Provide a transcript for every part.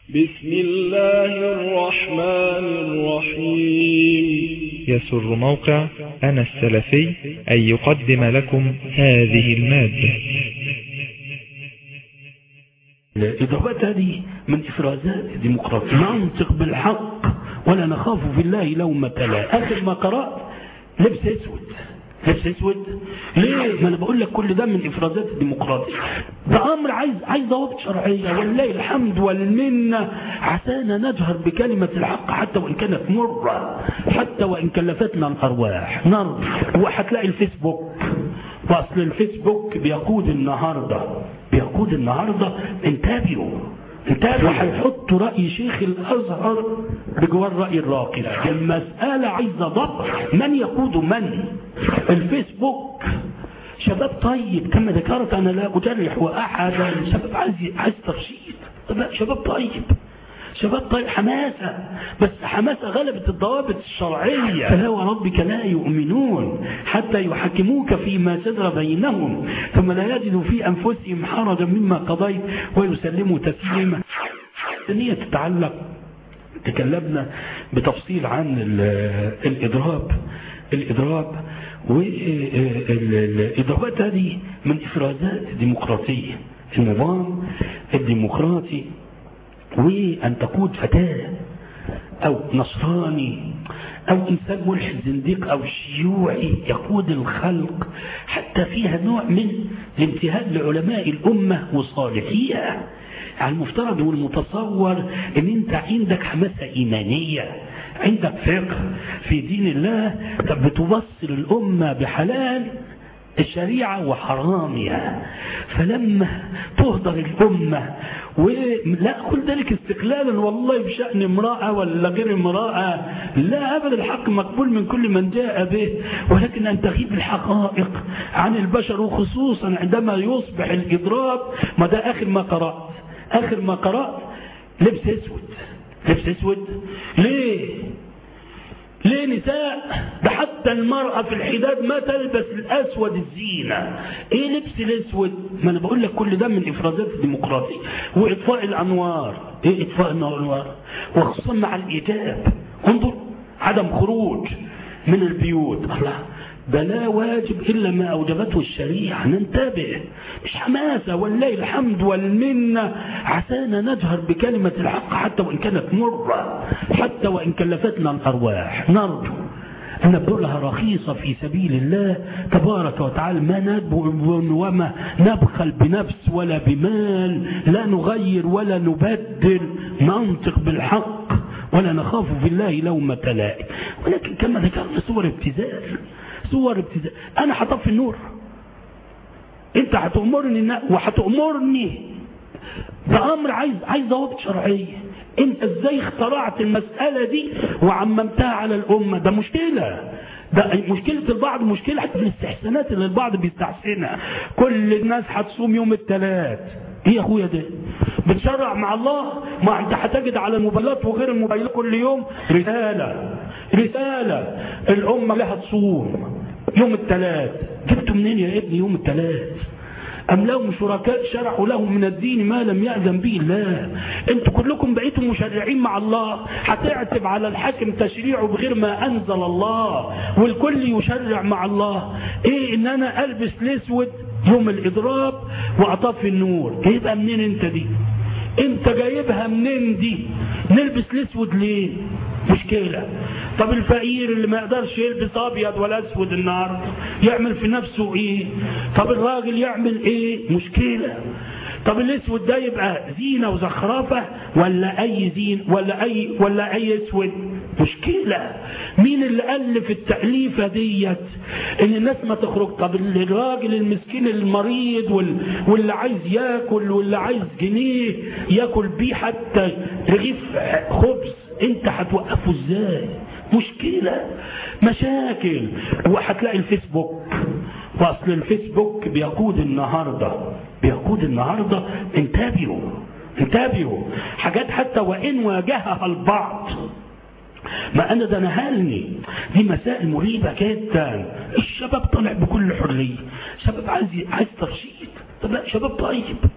بسم الله الرحمن الرحيم يسر موقع أنا السلفي أن يقدم لكم هذه المادة الإضافات هذه من إفرازات ديمقراطية ننطق بالحق ولا نخاف في الله لومة لا آخر ما قرأت لبس أسود لبس أسود ليه؟ ما أنا بقول لك كل ده من إفرازات الديمقراطية ده أمر عايز عايز ضوابط شرعية ولله الحمد والمنة عسانا نجهر بكلمة الحق حتى وإن كانت مرة حتى وإن كلفتنا الأرواح نار وهتلاقي الفيسبوك وأصل الفيسبوك بيقود النهاردة بيقود النهاردة انتبهوا انتبهوا وهيحطوا رأي شيخ الأزهر بجوار رأي الراقي المسألة عايزة ضبط من يقود من الفيسبوك شباب طيب كما ذكرت أنا لا أجرح وأحدا شباب عايز عايز ترشيد طب شباب طيب شباب طيب حماسة بس حماسة غلبت الضوابط الشرعية فلا وربك لا يؤمنون حتى يحكموك فيما شجر بينهم ثم لا يجدوا في أنفسهم حرجا مما قضيت ويسلموا تسليما الثانية تتعلق تكلمنا بتفصيل عن الإضراب الإضراب والإضرابات هذه من إفرازات ديمقراطية النظام الديمقراطي وأن تقود فتاة أو نصراني أو إنسان ملحد زنديق أو شيوعي يقود الخلق حتى فيها نوع من الانتهاء لعلماء الأمة وصالحيها على المفترض والمتصور ان انت عندك حماسة ايمانية عندك فقه في دين الله طب بتوصل الامة بحلال الشريعة وحرامها فلما تهدر الأمة ولا كل ذلك استقلالا والله بشأن امرأة ولا غير امرأة لا أبدا الحق مقبول من كل من جاء به ولكن أن تغيب الحقائق عن البشر وخصوصا عندما يصبح الإضراب ما ده آخر ما قرأت آخر ما قرأت لبس أسود لبس أسود ليه ليه نساء ده حتى المرأة في الحداد ما تلبس الأسود الزينة ايه لبس الأسود ما انا بقول لك كل ده من إفرازات الديمقراطية وإطفاء الأنوار ايه إطفاء الأنوار وخصوصا مع الإيجاب انظر عدم خروج من البيوت الله ده لا واجب إلا ما أوجبته الشريعة ننتبه مش حماسة والله الحمد والمنة عسانا نجهر بكلمة الحق حتى وإن كانت مرة حتى وإن كلفتنا الأرواح نرجو أن نبذلها رخيصة في سبيل الله تبارك وتعالى ما ندبو وما نبخل بنفس ولا بمال لا نغير ولا نبدل ننطق بالحق ولا نخاف في الله لومة لائم ولكن كما ذكرنا صور ابتذال صور ابتداء انا هطفي النور انت هتأمرني وهتأمرني ده امر عايز عايز ضوابط شرعيه انت ازاي اخترعت المسألة دي وعممتها على الامة ده مشكلة ده مشكلة البعض مشكلة حتى في الاستحسانات اللي البعض بيستحسنها كل الناس هتصوم يوم الثلاث ايه يا اخويا ده بتشرع مع الله ما انت هتجد على الموبايلات وغير الموبايلات كل يوم رسالة رسالة الامة لها تصوم يوم الثلاث جبتوا منين يا ابني يوم الثلاث أم لهم شركاء شرعوا لهم من الدين ما لم يأذن به الله انتوا كلكم بقيتم مشرعين مع الله هتعتب على الحاكم تشريعه بغير ما أنزل الله والكل يشرع مع الله ايه ان انا البس الاسود يوم الاضراب واطفي النور جايبها منين انت دي انت جايبها منين دي نلبس الاسود ليه مشكلة طب الفقير اللي ما يقدرش يلبس ابيض ولا اسود النهارده يعمل في نفسه ايه طب الراجل يعمل ايه مشكلة طب الاسود ده يبقى زينة وزخرفة ولا اي زين ولا اي ولا اي اسود مشكلة مين اللي ألف التأليفة ديت ان الناس ما تخرج طب الراجل المسكين المريض وال... واللي عايز ياكل واللي عايز جنيه ياكل بيه حتى رغيف خبز انت هتوقفه ازاي مشكلة مشاكل وهتلاقي الفيسبوك واصل الفيسبوك بيقود النهاردة بيقود النهاردة انتبهوا انتبهوا حاجات حتى وان واجهها البعض ما انا ده نهلني دي مسائل مريبة جدا الشباب طالع بكل حرية شباب عايز عايز ترشيد طب لا شباب طيب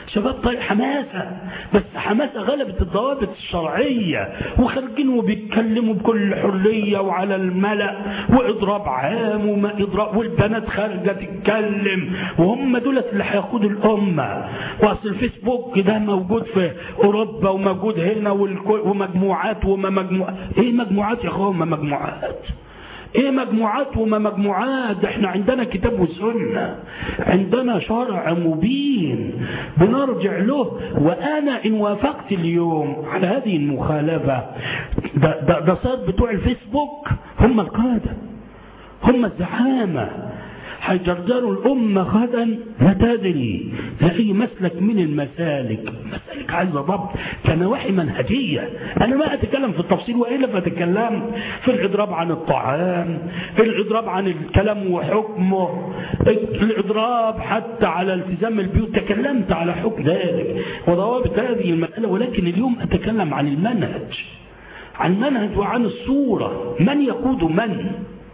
شباب طيب حماسة بس حماسة غلبت الضوابط الشرعية وخارجين وبيتكلموا بكل حرية وعلى الملأ وإضراب عام وما إضراب والبنات خارجة تتكلم وهم دولت اللي هيقودوا الأمة وأصل الفيسبوك ده موجود في أوروبا وموجود هنا ومجموعات وما مجموعات إيه مجموعات يا أخوان ما مجموعات ايه مجموعات وما مجموعات ده احنا عندنا كتاب وسنة عندنا شرع مبين بنرجع له وانا ان وافقت اليوم على هذه المخالفة ده, ده, ده صار بتوع الفيسبوك هم القادة هم الزعامة هيجرجروا الأمة غدا لا تدري لأي مسلك من المسالك مسالك عايزة ضبط كنواحي منهجية أنا ما أتكلم في التفصيل وإلا فأتكلم في الإضراب عن الطعام الإضراب عن الكلام وحكمه الإضراب حتى على التزام البيوت تكلمت على حكم ذلك وضوابط هذه المسألة ولكن اليوم أتكلم عن المنهج عن المنهج وعن الصورة من يقود من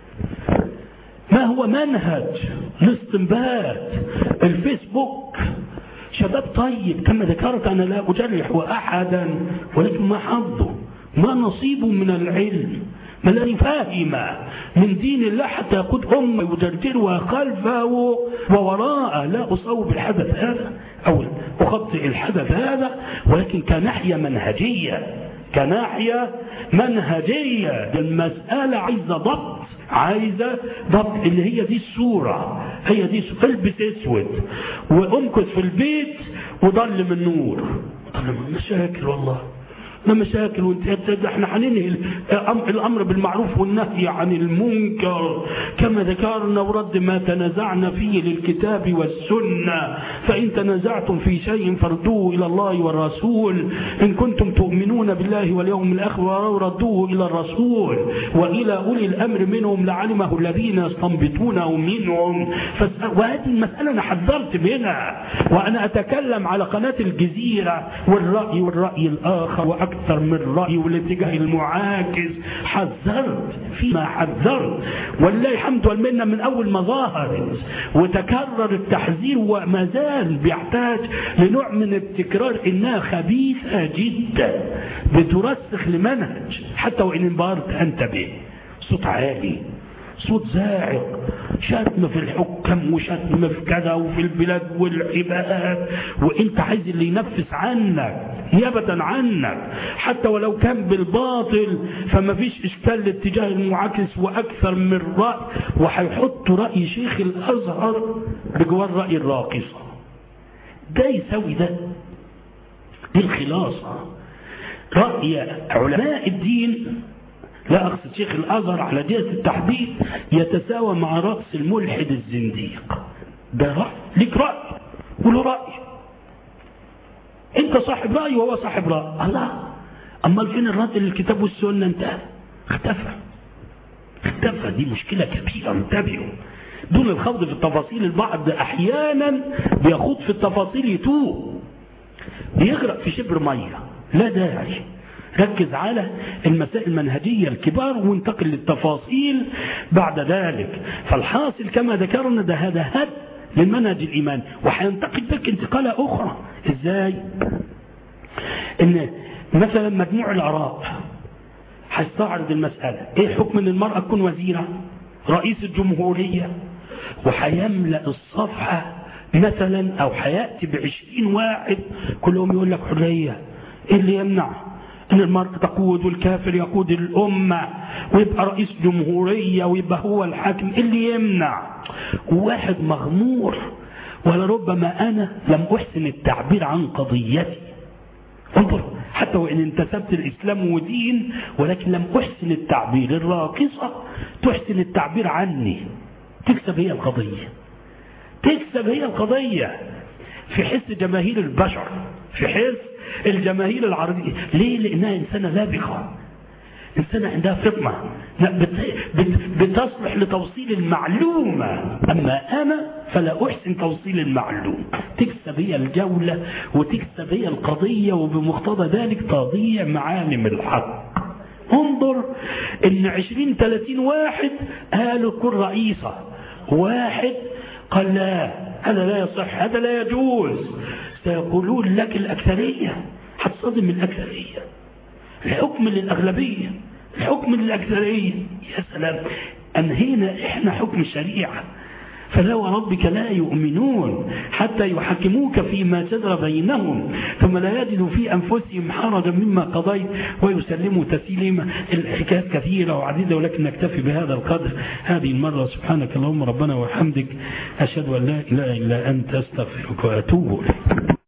ما هو منهج الاستنباط الفيسبوك شباب طيب كما ذكرت أنا لا أجرح أحدا ولكن ما حظه ما نصيبه من العلم ما الذي فاهم من دين الله حتى يقود أمة يجرجرها خلفه ووراءه لا أصوب الحدث هذا أو أخطئ الحدث هذا ولكن كناحية منهجية كناحية منهجية المسألة عايزة ضبط عايزة ضبط اللي هي دي الصورة هي دي البس اسود وامكث في البيت وضل من نور ضل من مشاكل والله ما مشاكل وانت احنا هننهي الامر بالمعروف والنهي عن المنكر كما ذكرنا ورد ما تنازعنا فيه للكتاب والسنه فان تنازعتم في شيء فردوه الى الله والرسول ان كنتم تؤمنون بالله واليوم الاخر وردوه الى الرسول والى اولي الامر منهم لعلمه الذين يستنبطونه منهم وهذه المساله انا حذرت منها وانا اتكلم على قناه الجزيره والراي والراي الاخر وأكثر أكثر من رأي والاتجاه المعاكس حذرت فيما حذرت ولله الحمد والمنة من أول ما ظهرت وتكرر التحذير وما زال بيحتاج لنوع من التكرار إنها خبيثة جدا بترسخ لمنهج حتى وإن انبهرت أنت به صوت عالي صوت زاعق شتم في الحكم وشتم في كذا وفي البلاد والعباد وانت عايز اللي ينفس عنك نيابة عنك حتى ولو كان بالباطل فما فيش اشكال لاتجاه المعاكس واكثر من رأي وهيحط رأي شيخ الازهر بجوار رأي الراقصة ده يساوي ده دي الخلاصة رأي علماء الدين لا أقصد شيخ الأزهر على جهة التحديد يتساوى مع رأس الملحد الزنديق ده رأي ليك رأي وله رأي أنت صاحب رأي وهو صاحب رأي الله أما فين الرد للكتاب والسنة انتهى اختفى اختفى دي مشكلة كبيرة انتبهوا دون الخوض في التفاصيل البعض أحيانا بيخوض في التفاصيل يتوه بيغرق في شبر مية لا داعي ركز على المسائل المنهجية الكبار وانتقل للتفاصيل بعد ذلك فالحاصل كما ذكرنا ده هذا هد للمنهج الإيمان وحينتقل بك انتقالة أخرى إزاي إن مثلا مجموع الآراء هيستعرض المسألة إيه حكم إن المرأة تكون وزيرة رئيس الجمهورية وهيملأ الصفحة مثلا أو هيأتي بعشرين واحد كلهم يقول لك حرية إيه اللي يمنع ان المرأة تقود والكافر يقود الأمة ويبقى رئيس جمهورية ويبقى هو الحاكم اللي يمنع واحد مغمور ولربما أنا لم أحسن التعبير عن قضيتي انظر حتى وإن انتسبت الإسلام ودين ولكن لم أحسن التعبير الراقصة تحسن التعبير عني تكسب هي القضية تكسب هي القضية في حس جماهير البشر في حس الجماهير العربية ليه لأنها إنسانة لابقة إنسانة عندها فطنة بتصلح لتوصيل المعلومة أما أنا فلا أحسن توصيل المعلومة تكسب هي الجولة وتكسب هي القضية وبمقتضى ذلك تضيع معالم الحق انظر ان عشرين ثلاثين واحد قالوا كن رئيسة واحد قال لا هذا لا يصح هذا لا يجوز سيقولون لك الأكثرية هتصدم الأكثرية الحكم للأغلبية الحكم للأكثرية يا سلام أنهينا إحنا حكم الشريعة فلا وربك لا يؤمنون حتى يحكموك فيما شجر بينهم ثم لا يجدوا في أنفسهم حرجا مما قضيت ويسلموا تسليما الحكايات كثيرة وعديدة ولكن نكتفي بهذا القدر هذه المرة سبحانك اللهم ربنا وحمدك أشهد أن لا إله إلا أنت أستغفرك وأتوب إليك